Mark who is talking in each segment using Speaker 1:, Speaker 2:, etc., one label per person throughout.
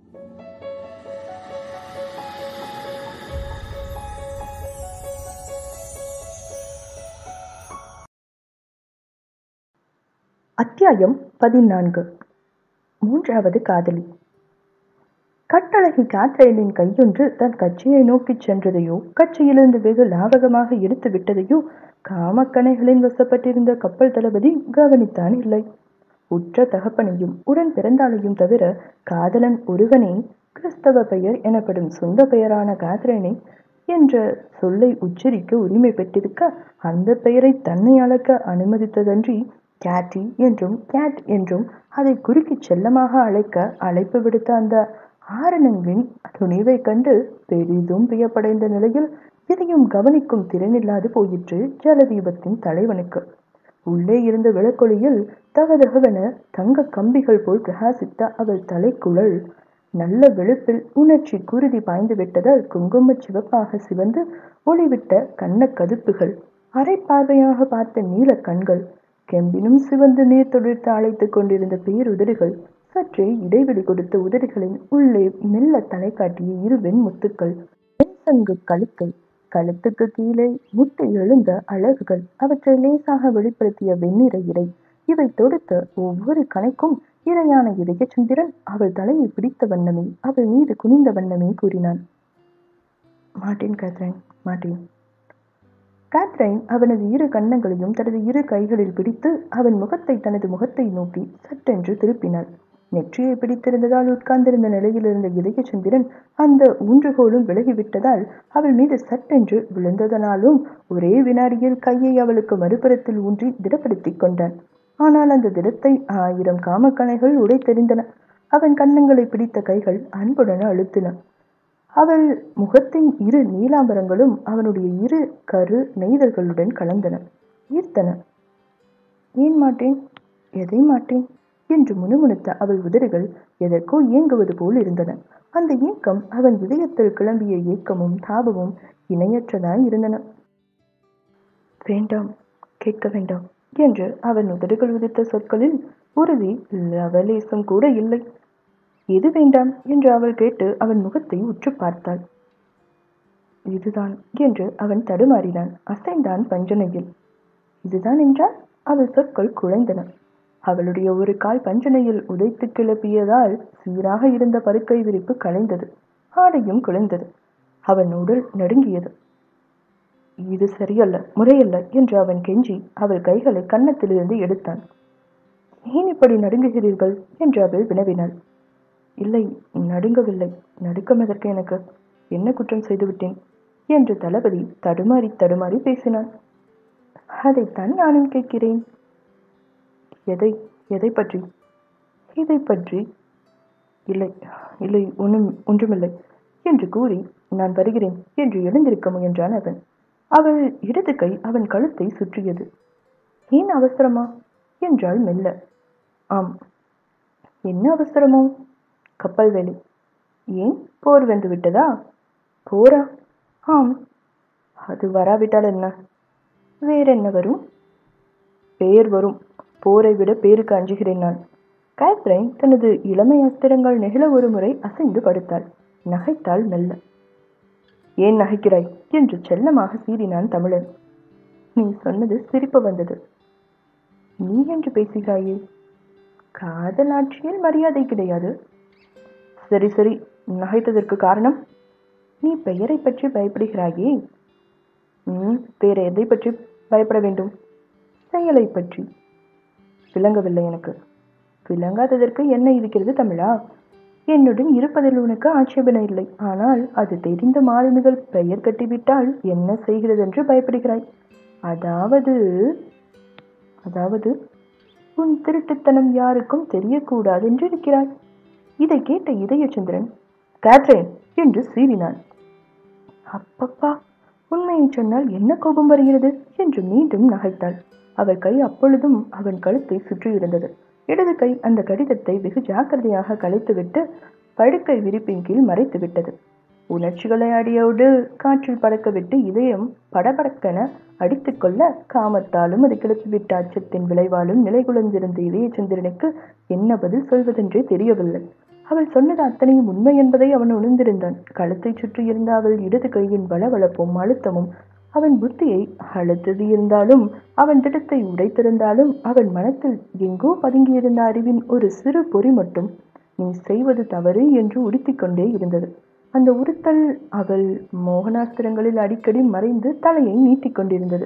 Speaker 1: அத்தியாயம் பதினான்கு மூன்றாவது காதலி கட்டழகி காத்ரேனின் கையொன்று தன் கட்சியை நோக்கிச் சென்றதையோ கட்சியிலிருந்து வெகு லாவகமாக எடுத்து விட்டதையோ காமக்கணைகளின் வசப்பட்டிருந்த கப்பல் தளபதி கவனித்தான் இல்லை உற்ற தகப்பனையும் உடன் பிறந்தாளையும் தவிர காதலன் ஒருவனே கிறிஸ்தவ பெயர் எனப்படும் சொந்த பெயரான காத்ரேனை என்ற சொல்லை உச்சரிக்க உரிமை பெற்றிருக்க அந்த பெயரை தன்னை அளக்க அனுமதித்ததன்றி கேட்டி என்றும் கேட் என்றும் அதை குறுக்கி செல்லமாக அழைக்க அழைப்பு விடுத்த அந்த ஆரணங்கின் துணிவை கண்டு பெரிதும் வியப்படைந்த நிலையில் இதையும் கவனிக்கும் திறனில்லாது போயிற்று ஜலதீபத்தின் தலைவனுக்கு உள்ளே இருந்த விளக்கொளியில் தகதகவென தங்க கம்பிகள் போல் பிரகாசித்த அவள் தலைக்குழல் நல்ல வெளுப்பில் உணர்ச்சி குருதி பாய்ந்து விட்டதால் குங்கும சிவப்பாக சிவந்து ஒளிவிட்ட கண்ண கதுப்புகள் அரை பார்வையாக பார்த்த நீல கண்கள் கெம்பினும் சிவந்து நீர் தொழிற்று அழைத்துக் கொண்டிருந்த பேருதடுகள் சற்றே இடைவெளி கொடுத்த உதடுகளின் உள்ளே மெல்ல தலை காட்டிய இரு வெண்முத்துக்கள் வெண்சங்கு கழுத்து கழுத்துக்கு கீழே முட்டு எழுந்த அழகுகள் அவற்றை லேசாக வெளிப்படுத்திய வெண்ணிற இடை இவை தொடுத்த ஒவ்வொரு கணைக்கும் இரையான இதயச்சந்திரன் அவள் தலையை பிடித்த வண்ணமே அவள் மீது குனிந்த வண்ணமே கூறினான் மார்டின் கேத்ரைன் மார்டின் கேத்ரைன் அவனது இரு கன்னங்களையும் தனது இரு கைகளில் பிடித்து அவன் முகத்தை தனது முகத்தை நோக்கி சட்டென்று திருப்பினாள் நெற்றியை பிடித்திருந்ததால் உட்கார்ந்திருந்த நிலையில் இருந்த இதயச்சந்திரன் அந்த ஊன்றுகோலும் விலகிவிட்டதால் அவள் மீது சட்டென்று விழுந்ததனாலும் ஒரே வினாடியில் கையை அவளுக்கு மறுபுறத்தில் ஊன்றி திடப்படுத்திக் கொண்டான் ஆனால் அந்த திடத்தை ஆயிரம் காமக்கணைகள் உடைத்தெறிந்தன அவன் கன்னங்களை பிடித்த கைகள் அன்புடன் அழுத்தின அவள் முகத்தின் இரு நீலாம்பரங்களும் அவனுடைய இரு கரு நெய்தல்களுடன் கலந்தன ஈர்த்தன ஏன் மாட்டேன் எதை மாட்டேன் என்று முணுமுணுத்த அவள் உதடுகள் எதற்கோ இயங்குவது போல் இருந்தன அந்த இயக்கம் அவன் இதயத்தில் கிளம்பிய ஏக்கமும் தாபமும் இணையற்றதாய் இருந்தன வேண்டாம் கேட்க வேண்டாம் என்று அவன் உதடுகள் உதித்த சொற்களில் உறுதி லவலேசம் கூட இல்லை எது வேண்டாம் என்று அவள் கேட்டு அவன் முகத்தை உற்று பார்த்தாள் இதுதான் என்று அவன் தடுமாறினான் அசைந்தான் பஞ்சனையில் இதுதான் என்றால் அவள் சொற்கள் குழைந்தன அவளுடைய ஒரு கால் பஞ்சனையில் உதைத்து கிளப்பியதால் சீராக இருந்த பருக்கை விரிப்பு கலைந்தது ஆடையும் குலைந்தது அவன் உடல் நடுங்கியது இது சரியல்ல முறையல்ல என்று அவன் கெஞ்சி அவள் கைகளை கன்னத்திலிருந்து எடுத்தான் ஏன் இப்படி நடுங்குகிறீர்கள் என்று அவள் வினவினாள் இல்லை நடுங்கவில்லை நடுக்கம் எதற்கு எனக்கு என்ன குற்றம் செய்துவிட்டேன் என்று தளபதி தடுமாறி தடுமாறி பேசினான் அதைத்தான் நானும் கேட்கிறேன் எதை எதை பற்றி இதை பற்றி இல்லை இல்லை ஒன்றும் ஒன்றுமில்லை என்று கூறி நான் வருகிறேன் என்று எழுந்திருக்க முயன்றான் அவன் அவள் இடது கை அவன் கழுத்தை சுற்றியது ஏன் அவசரமா என்றாள் மெல்ல ஆம் என்ன அவசரமோ கப்பல் வேலை ஏன் போர் வந்து விட்டதா போரா ஆம் அது வராவிட்டால் என்ன வேற என்ன வரும் பேர் வரும் போரை விட பேருக்கு அஞ்சுகிறேன் நான் கேத்ரைன் தனது இளமை அஸ்திரங்கள் நெகிழ ஒரு முறை அசைந்து படுத்தாள் நகைத்தாள் மெல்ல ஏன் நகைக்கிறாய் என்று செல்லமாக சீறினான் தமிழன் நீ சொன்னது சிரிப்பு வந்தது நீ என்று பேசுகிறாயே காதல் ஆட்சியில் மரியாதை கிடையாது சரி சரி நகைத்ததற்கு காரணம் நீ பெயரை பற்றி பயப்படுகிறாயே ம் வேற எதை பற்றி பயப்பட வேண்டும் செயலை பற்றி விளங்கவில்லை எனக்கு விளங்காததற்கு என்ன இருக்கிறது தமிழா என்னுடன் இருப்பதில் உனக்கு ஆட்சேபனை இல்லை ஆனால் அது தெரிந்த மாலுமிகள் பெயர் கட்டிவிட்டால் என்ன செய்கிறது என்று பயப்படுகிறாய் அதாவது அதாவது உன் திருட்டுத்தனம் யாருக்கும் தெரியக்கூடாது என்று இருக்கிறாய் இதை கேட்ட இதயச்சந்திரன் கேத்ரேன் என்று சீறினான் அப்பப்பா உண்மையை சொன்னால் என்ன கோபம் வருகிறது என்று மீண்டும் நகைத்தாள் அவள் கை அப்பொழுதும் அவன் கழுத்தை சுற்றியிருந்தது இடது கை அந்த கடிதத்தை வெகு ஜாக்கிரதையாக கலைத்துவிட்டு படுக்கை விரிப்பின் கீழ் மறைத்து விட்டது உணர்ச்சிகளை அடியோடு காற்றில் பறக்கவிட்டு இதயம் படபடக்கென அடித்துக்கொள்ள காமத்தாலும் அது கிளப்பிவிட்ட அச்சத்தின் விளைவாலும் நிலைகுலந்திருந்த இதயச்சந்திரனுக்கு என்ன பதில் சொல்வதென்றே தெரியவில்லை அவள் சொன்னது அத்தனையும் உண்மை என்பதை அவன் உணர்ந்திருந்தான் கழுத்தைச் சுற்றி இருந்த அவள் இடது கையின் வளவளப்பும் அழுத்தமும் அவன் புத்தியை அழுத்தது இருந்தாலும் அவன் திட்டத்தை உடைத்திருந்தாலும் அவன் மனத்தில் எங்கோ பதுங்கியிருந்த அறிவின் ஒரு சிறு பொறி மட்டும் நீ செய்வது தவறு என்று உறுத்திக் கொண்டே இருந்தது அந்த உறுத்தல் அவள் மோகனாஸ்திரங்களில் அடிக்கடி மறைந்து தலையை நீட்டிக் கொண்டிருந்தது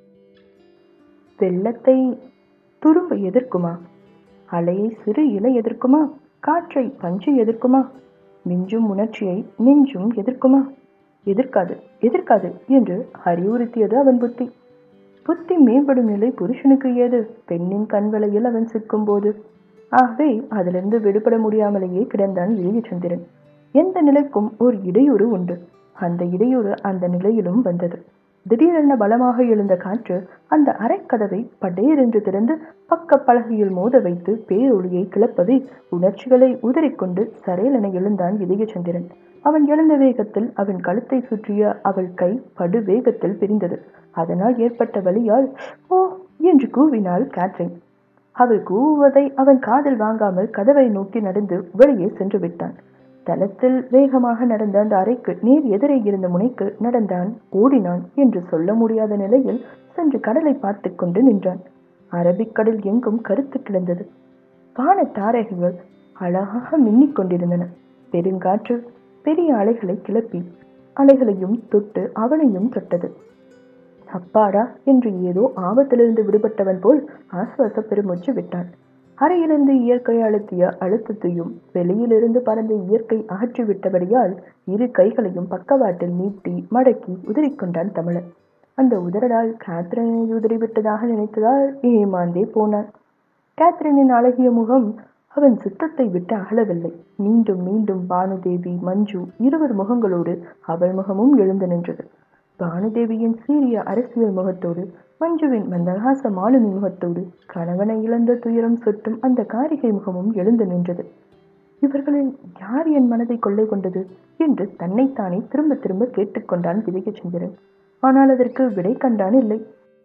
Speaker 1: வெள்ளத்தை துரும்பு எதிர்க்குமா அலையை சிறு இலை எதிர்க்குமா காற்றை பஞ்சு எதிர்க்குமா மிஞ்சும் உணர்ச்சியை நெஞ்சும் எதிர்க்குமா எதிர்க்காது எதிர்க்காது என்று அறிவுறுத்தியது அவன் புத்தி புத்தி மேம்படும் நிலை புருஷனுக்கு ஏது பெண்ணின் கண்வலையில் அவன் சிக்கும் போது ஆகவே அதிலிருந்து விடுபட முடியாமலேயே கிடந்தான் இளையச்சந்திரன் எந்த நிலைக்கும் ஒரு இடையூறு உண்டு அந்த இடையூறு அந்த நிலையிலும் வந்தது திடீரென பலமாக எழுந்த காற்று அந்த அரைக்கதவை படேரென்று திறந்து பக்க பலகையில் மோத வைத்து பேரொளியை கிளப்பதை உணர்ச்சிகளை உதறிக்கொண்டு சரேலென எழுந்தான் இதயச்சந்திரன் அவன் எழுந்த வேகத்தில் அவன் கழுத்தை சுற்றிய அவள் கை படு வேகத்தில் பிரிந்தது அதனால் ஏற்பட்ட வலியால் ஓ என்று கூவினாள் கேத்ரின் அவள் கூவுவதை அவன் காதில் வாங்காமல் கதவை நோக்கி நடந்து வெளியே சென்று விட்டான் தளத்தில் வேகமாக நடந்த அந்த அறைக்கு நேர் எதிரே இருந்த முனைக்கு நடந்தான் ஓடினான் என்று சொல்ல முடியாத நிலையில் சென்று கடலை பார்த்து கொண்டு நின்றான் அரபிக்கடல் எங்கும் கருத்து கிடந்தது வான தாரகைகள் அழகாக மின்னிக் கொண்டிருந்தன பெருங்காற்று பெரிய அலைகளை கிளப்பி அலைகளையும் தொட்டு அவனையும் தொட்டது அப்பாடா என்று ஏதோ ஆபத்திலிருந்து விடுபட்டவன் போல் ஆசுவாச பெருமூச்சு விட்டான் அறையிலிருந்து இயற்கை அழுத்திய அழுத்தத்தையும் வெளியிலிருந்து பறந்த இயற்கை அகற்றிவிட்டபடியால் இரு கைகளையும் பக்கவாட்டில் நீட்டி மடக்கி உதறிக்கொண்டான் தமிழன் அந்த உதறலால் கேத்ரினை உதறிவிட்டதாக நினைத்ததால் ஏமாந்தே போனான் கேத்ரினின் அழகிய முகம் அவன் சித்தத்தை விட்டு அகலவில்லை மீண்டும் மீண்டும் பானுதேவி மஞ்சு இருவர் முகங்களோடு அவள் முகமும் எழுந்து நின்றது பானுதேவியின் சீரிய அரசியல் முகத்தோடு மஞ்சுவின் மந்தகாச மாலுமி முகத்தோடு கணவனை இழந்த துயரம் சொட்டும் அந்த காரிகை முகமும் எழுந்து நின்றது இவர்களில் யார் என் மனதை கொள்ளை கொண்டது என்று தன்னைத்தானே திரும்ப திரும்ப கேட்டுக்கொண்டான் விஜயச்சந்திரன் ஆனால் அதற்கு விடை கண்டான் இல்லை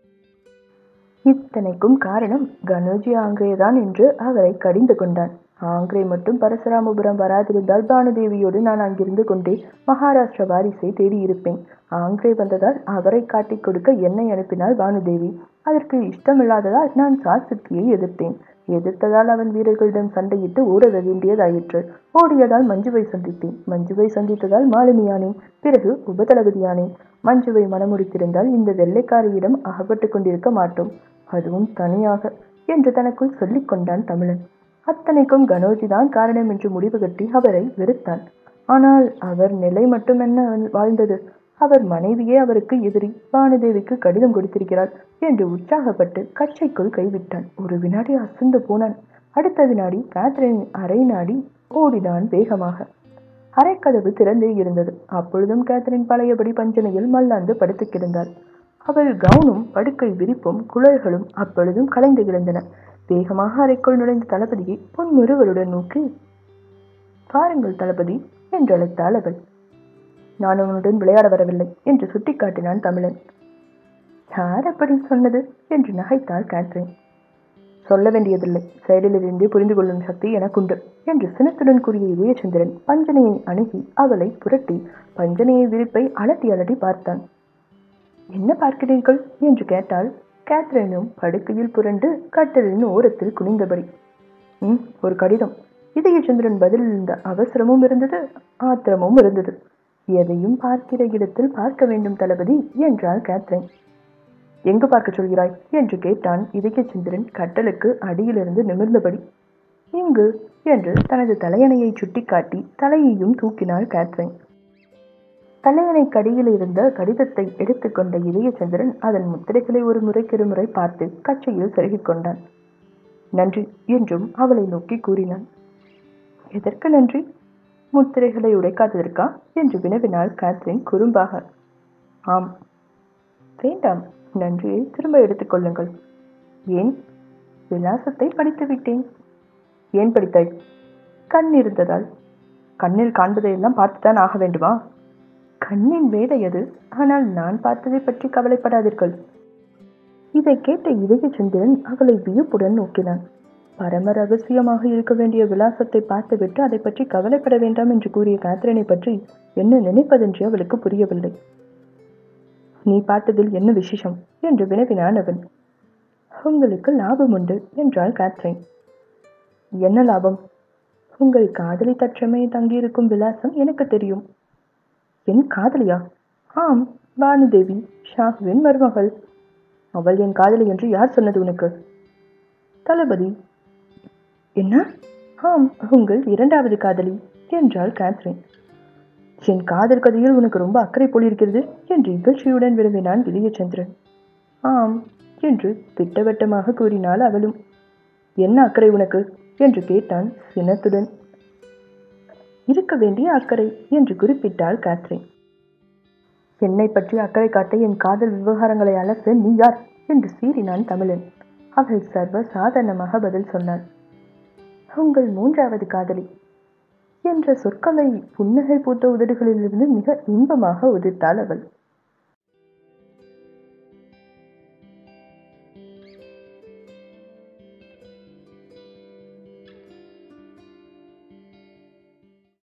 Speaker 1: இத்தனைக்கும் காரணம் கனோஜி ஆங்கிரேதான் என்று அவரை கடிந்து கொண்டான் ஆங்கிரே மட்டும் பரசுராமபுரம் வராதிருந்தால் பானுதேவியோடு நான் அங்கிருந்து கொண்டே மகாராஷ்டிர வாரிசை தேடியிருப்பேன் ஆங்கிரே வந்ததால் அவரை காட்டிக் கொடுக்க என்னை அனுப்பினாள் பானுதேவி அதற்கு இஷ்டமில்லாததால் நான் சாசித்தியை எதிர்த்தேன் எதிர்த்ததால் அவன் வீரர்களிடம் சண்டையிட்டு ஓட வேண்டியதாயிற்று ஓடியதால் மஞ்சுவை சந்தித்தேன் மஞ்சுவை சந்தித்ததால் மாலுமியானேன் பிறகு உபதளபதியானேன் மஞ்சுவை மனமுடித்திருந்தால் இந்த வெள்ளைக்காரியிடம் அகப்பட்டு கொண்டிருக்க மாட்டோம் அதுவும் தனியாக என்று தனக்குள் சொல்லிக் கொண்டான் தமிழன் அத்தனைக்கும் கனோஜிதான் காரணம் என்று முடிவு கட்டி அவரை வெறுத்தான் ஆனால் அவர் நிலை மட்டுமென்ன வாழ்ந்தது அவர் மனைவியே அவருக்கு எதிரி பானுதேவிக்கு கடிதம் கொடுத்திருக்கிறார் என்று உற்சாகப்பட்டு கச்சைக்குள் கைவிட்டான் ஒரு வினாடி அசந்து போனான் அடுத்த வினாடி கேத்ரின் அரை நாடி ஓடினான் வேகமாக அரைக்கதவு திறந்தே இருந்தது அப்பொழுதும் கேத்ரின் பழையபடி பஞ்சனையில் மல்லாந்து படுத்து கிடந்தாள் அவள் கவுனும் படுக்கை விரிப்பும் குழல்களும் அப்பொழுதும் கலைந்து கிடந்தன வேகமாக அறைக்குள் நுழைந்த தளபதியை பொன்முருவருடன் நோக்கி பாருங்கள் தளபதி என்று அழைத்தாள் அவள் நான் அவனுடன் விளையாட வரவில்லை என்று சுட்டிக்காட்டினான் தமிழன் யார் அப்படி சொன்னது என்று நகைத்தாள் கேத்ரின் சொல்ல வேண்டியதில்லை செயலிலிருந்தே புரிந்து கொள்ளும் சக்தி எனக்குண்டு என்று சினத்துடன் கூறிய இதயச்சந்திரன் பஞ்சனையை அணுகி அவளை புரட்டி பஞ்சனையை விரிப்பை அலட்டி அலட்டி பார்த்தான் என்ன பார்க்கிறீர்கள் என்று கேட்டால் கேத்ரினும் படுக்கையில் புரண்டு கட்டலின் ஓரத்தில் குனிந்தபடி ம் ஒரு கடிதம் இதயச்சந்திரன் பதிலில் இருந்த அவசரமும் இருந்தது ஆத்திரமும் இருந்தது எதையும் பார்க்கிற இடத்தில் பார்க்க வேண்டும் தளபதி என்றாள் கேத்ரின் எங்கு பார்க்க சொல்கிறாய் என்று கேட்டான் இதயச்சந்திரன் கட்டலுக்கு அடியிலிருந்து நிமிர்ந்தபடி இங்கு என்று தனது தலையணையை சுட்டிக்காட்டி தலையையும் தூக்கினாள் கேத்ரின் தலையணை கடியில் இருந்த கடிதத்தை எடுத்துக்கொண்ட இதயச்சந்திரன் அதன் முத்திரைகளை ஒரு முறைக்கு முறை பார்த்து கச்சையில் செருகிக் கொண்டான் நன்றி என்றும் அவளை நோக்கி கூறினான் எதற்கு நன்றி முத்திரைகளை உடைக்காததற்கா என்று வினவினாள் கேத்ரின் குறும்பாக ஆம் வேண்டாம் நன்றியை திரும்ப எடுத்துக்கொள்ளுங்கள் ஏன் விலாசத்தை படித்து விட்டேன் ஏன் படித்தாய் கண் இருந்ததால் கண்ணில் காண்பதையெல்லாம் பார்த்துதான் ஆக வேண்டுமா கண்ணின் வேலை அது ஆனால் நான் பார்த்ததை பற்றி கவலைப்படாதீர்கள் இதை கேட்ட இதயச்சந்திரன் அவளை வியப்புடன் நோக்கினான் பரம ரகசியமாக இருக்க வேண்டிய விலாசத்தை பார்த்துவிட்டு அதை பற்றி கவலைப்பட வேண்டாம் என்று கூறிய கேத்ரினை பற்றி என்ன நினைப்பதென்று அவளுக்கு புரியவில்லை நீ பார்த்ததில் என்ன விசேஷம் என்று வினவினான் அவன் உங்களுக்கு லாபம் உண்டு என்றாள் கேத்ரின் என்ன லாபம் உங்கள் காதலி தற்றமே தங்கியிருக்கும் விலாசம் எனக்கு தெரியும் என் காதலியா ஆம் பானுதேவி ஷாஹுவின் மருமகள் அவள் என் காதலி என்று யார் சொன்னது உனக்கு தளபதி என்ன ஆம் உங்கள் இரண்டாவது காதலி என்றாள் கேத்ரின் என் காதல் கதையில் உனக்கு ரொம்ப அக்கறை போல் இருக்கிறது என்று இகழ்ச்சியுடன் விரும்பினான் விஜயச்சந்திரன் ஆம் என்று திட்டவட்டமாக கூறினாள் அவளும் என்ன அக்கறை உனக்கு என்று கேட்டான் சினத்துடன் இருக்க வேண்டிய அக்கறை என்று குறிப்பிட்டாள் கேத்ரின் என்னை பற்றி அக்கறை காட்ட என் காதல் விவகாரங்களை அலச நீ யார் என்று சீறினான் தமிழன் அவள் சர்வ சாதாரணமாக பதில் சொன்னாள் உங்கள் மூன்றாவது காதலி என்ற சொற்களை புன்னகை பூத்த உதடுகளிலிருந்து மிக இன்பமாக உதிர்த்தாள் அவள்